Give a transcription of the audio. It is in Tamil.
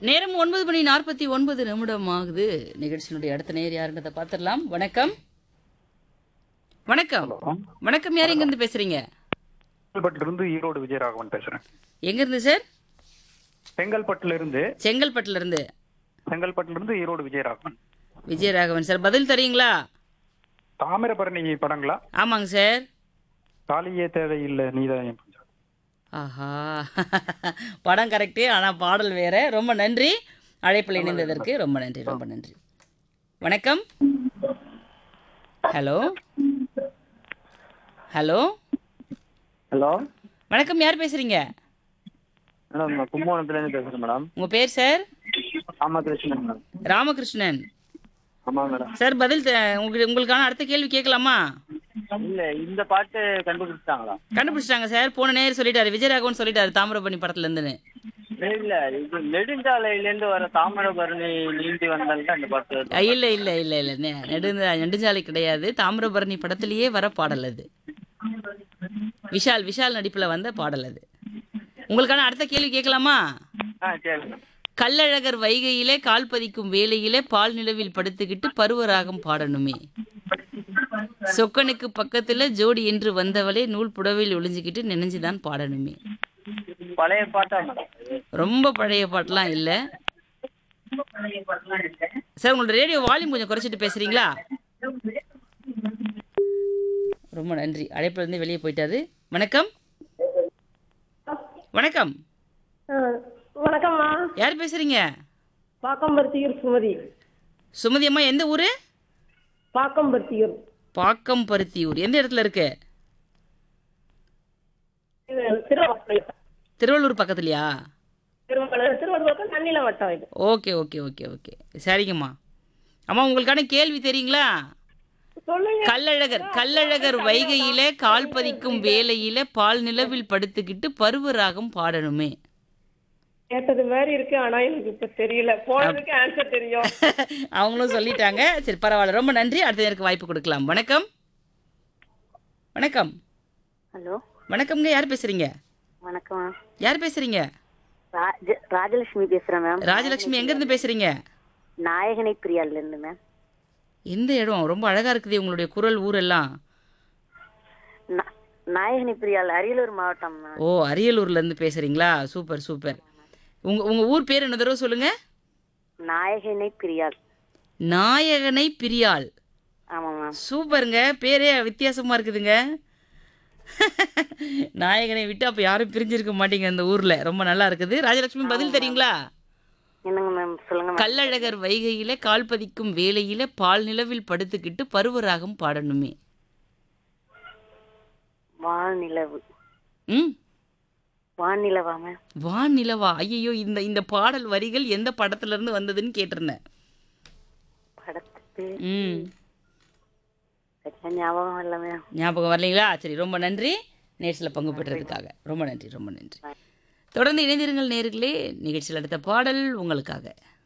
நேரம் ஒன்பது மணி நாற்பத்தி ஒன்பது நிமிடம் ஆகுது நிகழ்ச்சியினுடைய அடுத்த நேர் யாருன்றதை பார்த்துடலாம் வணக்கம் வணக்கம் வணக்கம் யார் எங்கேருந்து பேசுறீங்க செங்கல்பட்டுல இருந்து ஈரோடு விஜயராகவன் பேசுறேன் எங்கேருந்து சார் செங்கல்பட்டுல இருந்து செங்கல்பட்டுல இருந்து செங்கல்பட்டுல இருந்து ஈரோடு விஜயராகவன் விஜயராகவன் சார் பதில் தரீங்களா தாமிரபரணி படங்களா ஆமாங்க சார் தாலியே தேவையில்லை நீதான் என் பஞ்சாதி. ஆஹா படம் கரெக்டு ஆனால் பாடல் வேற ரொம்ப நன்றி அழைப்பில் இணைந்ததற்கு ரொம்ப நன்றி ரொம்ப நன்றி வணக்கம் ஹலோ ஹலோ ஹலோ வணக்கம் யார் பேசுறீங்க மேடம் நான் கும்பகோணத்துலேருந்து பேசுகிறேன் மேடம் உங்க பேர் சார் ராமகிருஷ்ணன் மேடம் ராமகிருஷ்ணன் ஆமாம் மேடம் சார் பதில் த- உங்களுக்கு உங்களுக்கான அடுத்த கேள்வி கேட்கலாமா இல்லை இந்த பாட்டு கண்டுபிடிச்சிட்டாங்களா கண்டுபிடிச்சிட்டாங்க சார் போன நேர் சொல்லிட்டாரு விஜயராகவன் சொல்லிட்டாரு தாமிரபரணி படத்துல இருந்துன்னு இல்லை இது நெடுஞ்சாலையிலேருந்து வர தாமிரபரணி நீந்தி வந்தால்தான் இந்த பாட்டு வருது. அஹ் இல்ல இல்ல இல்ல இல்ல நெ- நெடுஞ்சா நெடுஞ்சாலை கிடையாது தாமிரபரணி படத்திலேயே வர பாடல் அது விஷால் விஷால் நடிப்புல வந்த பாடல் அது உங்களுக்கான அடுத்த கேள்வி கேட்கலாமா ஆ சரி மேடம் கள்ளழகர் வைகையிலே கால் பதிக்கும் வேளையிலே பால் நிலவில் படுத்துக்கிட்டு பருவராகம் பாடணுமே சொக்கனுக்கு பக்கத்துல ஜோடி என்று வந்தவளே நூல் புடவையில் ஒளிஞ்சுக்கிட்டு நினைஞ்சுதான் பாடணுமே பழைய பாட்டா மேடம் இது? ரொம்ப பழைய பாட்டெல்லாம் இல்ல சார் உங்களோட ரேடியோ வால்யூம் கொஞ்சம் குறைச்சிட்டு பேசுறீங்களா ரொம்ப நன்றி அழைப்புல இருந்து வெளியே போயிட்டாரு வணக்கம் வணக்கம் ஆ, வணக்கம்மா யார் பேசுறீங்க பாக்கம்பருத்தியூர் சுமதி சுமதி அம்மா எந்த ஊரு பாக்கம்பருத்தியூர் பாக்கம் பருத்தியூர் எந்த இடத்துல இருக்கு இது திருவள்ளூர் திருவள்ளூர் பக்கத்துலயா திருவள்ளூர் திருவள்ளூர் பக்கம் நன்னில வட்டம் இது ஓகே ஓகே ஓகே ஓகே சரிங்கம்மா அம்மா உங்களுக்கான கேள்வி தெரியுங்களா சொல்லுங்க கள்ளழகர் கள்ளழகர் வைகையிலே கால் பதிக்கும் வேளையில பால் நிலவில் படுத்துக்கிட்டு பருவராகம் பாடணுமே கேட்டது மாதிரி இருக்கு ஆனா எனக்கு இப்ப தெரியல போனதுக்கு ஆன்சர் தெரியும் அவங்களும் சொல்லிட்டாங்க சரி பரவாயில்ல ரொம்ப நன்றி அடுத்த நேருக்கு வாய்ப்பு கொடுக்கலாம் வணக்கம் வணக்கம் ஹலோ வணக்கம்ங்க யார் பேசுறீங்க வணக்கம் யார் பேசுறீங்க ராஜ ராஜலட்சுமி பேசுறேன் மேம் ராஜலட்சுமி எங்க இருந்து பேசுறீங்க நாயகனை பிரியால இருந்து மேம் எந்த இடம் ரொம்ப அழகா இருக்குது உங்களுடைய குரல் ஊரெல்லாம் நா- நாயகனை பிரியால் அரியலூர் மாவட்டம் மேம் ஓ அரியலூர்ல இருந்து பேசுறீங்களா சூப்பர் சூப்பர் உங்க உங்க ஊர் பேர் என்ன தடவை சொல்லுங்க நாயகனை பிரியால் நாயகனை பிரியாள் ஆமாம் மேம் சூப்பருங்க பேரே வித்தியாசமா இருக்குதுங்க நாயகனை விட்டு அப்ப யாரும் பிரிஞ்சிருக்க மாட்டீங்க அந்த ஊர்ல ரொம்ப நல்லா இருக்குது ராஜலட்சுமி பதில் தெரியுங்களா என்னங்க மேம் சொல்லுங்க மேம் கள்ளழகர் வைகையில கால் பதிக்கும் வேளையில பால் நிலவில் படுத்துக்கிட்டு பருவராகம் பாடணுமே வானிலவு ம் வானிலவா மேம் வான் நிலவா ஐயோ இந்த இந்த பாடல் வரிகள் எந்த படத்துல இருந்து வந்ததுன்னு கேட்டிருந்தேன் படத்துக்கு ம் சரியா ஞாபகம் இல்லை மேம் ஞாபகம் வரலைங்களா சரி ரொம்ப நன்றி நேர்ஸில் பங்கு பெற்றதுக்காக ரொம்ப நன்றி ரொம்ப நன்றி தொடர்ந்து இணைந்திருங்கள் நேர்களே நிகழ்ச்சியில் அடுத்த பாடல் உங்களுக்காக